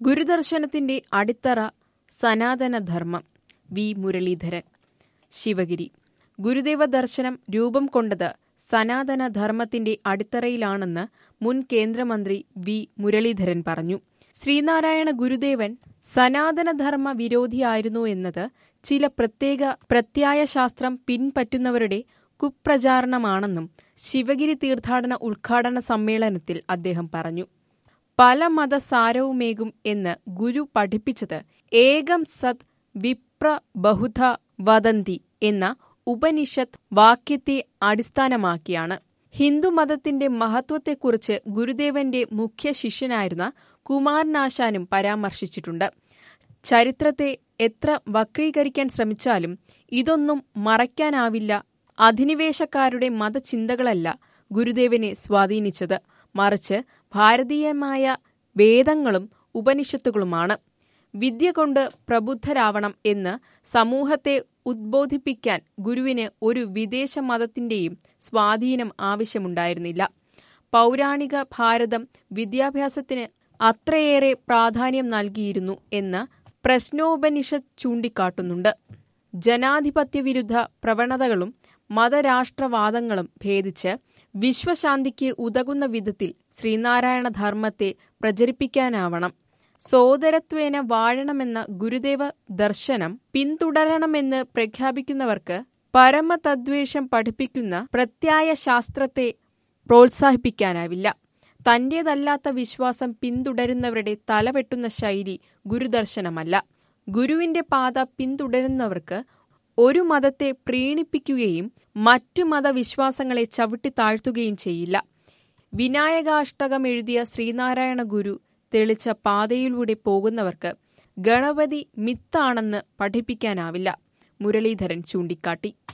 ഗുരുദർശനത്തിന്റെ അടിത്തറ സനാതനധർമ്മം വി മുരളീധരൻ ശിവഗിരി ഗുരുദേവ ദർശനം രൂപം കൊണ്ടത് സനാതനധർമ്മത്തിന്റെ അടിത്തറയിലാണെന്ന് മുൻ കേന്ദ്രമന്ത്രി വി മുരളീധരൻ പറഞ്ഞു ശ്രീനാരായണ ഗുരുദേവൻ സനാതനധർമ്മ വിരോധിയായിരുന്നു എന്നത് ചില പ്രത്യേക പ്രത്യായശാസ്ത്രം പിൻപറ്റുന്നവരുടെ കുപ്രചാരണമാണെന്നും ശിവഗിരി തീർത്ഥാടന ഉദ്ഘാടന സമ്മേളനത്തിൽ അദ്ദേഹം പറഞ്ഞു പല മതസാരവുമേകും എന്ന് ഗുരു പഠിപ്പിച്ചത് ഏകം സത് വിപ്ര ബഹുധ വദന്തി എന്ന ഉപനിഷത്ത് വാക്യത്തെ അടിസ്ഥാനമാക്കിയാണ് ഹിന്ദുമതത്തിന്റെ മഹത്വത്തെക്കുറിച്ച് ഗുരുദേവന്റെ മുഖ്യ ശിഷ്യനായിരുന്ന കുമാരനാശാനും പരാമർശിച്ചിട്ടുണ്ട് ചരിത്രത്തെ എത്ര വക്രീകരിക്കാൻ ശ്രമിച്ചാലും ഇതൊന്നും മറയ്ക്കാനാവില്ല അധിനിവേശക്കാരുടെ മതചിന്തകളല്ല ഗുരുദേവനെ സ്വാധീനിച്ചത് മറിച്ച് ഭാരതീയമായ വേദങ്ങളും ഉപനിഷത്തുകളുമാണ് വിദ്യ കൊണ്ട് പ്രബുദ്ധരാവണം എന്ന് സമൂഹത്തെ ഉദ്ബോധിപ്പിക്കാൻ ഗുരുവിന് ഒരു വിദേശ മതത്തിന്റെയും സ്വാധീനം ആവശ്യമുണ്ടായിരുന്നില്ല പൗരാണിക ഭാരതം വിദ്യാഭ്യാസത്തിന് അത്രയേറെ പ്രാധാന്യം നൽകിയിരുന്നു എന്ന് പ്രശ്നോപനിഷത്ത് ചൂണ്ടിക്കാട്ടുന്നുണ്ട് ജനാധിപത്യവിരുദ്ധ പ്രവണതകളും മതരാഷ്ട്രവാദങ്ങളും ഭേദിച്ച് വിശ്വശാന്തിക്ക് ഉതകുന്ന വിധത്തിൽ ശ്രീനാരായണ ധർമ്മത്തെ പ്രചരിപ്പിക്കാനാവണം സോദരത്വേന വാഴണമെന്ന ഗുരുദേവ ദർശനം പിന്തുടരണമെന്ന് പ്രഖ്യാപിക്കുന്നവർക്ക് പരമതദ്വേഷം പഠിപ്പിക്കുന്ന പ്രത്യായ ശാസ്ത്രത്തെ പ്രോത്സാഹിപ്പിക്കാനാവില്ല തന്റേതല്ലാത്ത വിശ്വാസം പിന്തുടരുന്നവരുടെ തലവെട്ടുന്ന ശൈലി ഗുരുദർശനമല്ല ഗുരുവിന്റെ പാത പിന്തുടരുന്നവർക്ക് ഒരു മതത്തെ പ്രീണിപ്പിക്കുകയും മറ്റു മതവിശ്വാസങ്ങളെ ചവിട്ടി താഴ്ത്തുകയും ചെയ്യില്ല വിനായകാഷ്ടകം എഴുതിയ ശ്രീനാരായണ ഗുരു തെളിച്ച പാതയിലൂടെ പോകുന്നവർക്ക് ഗണപതി മിത്താണെന്ന് പഠിപ്പിക്കാനാവില്ല മുരളീധരൻ ചൂണ്ടിക്കാട്ടി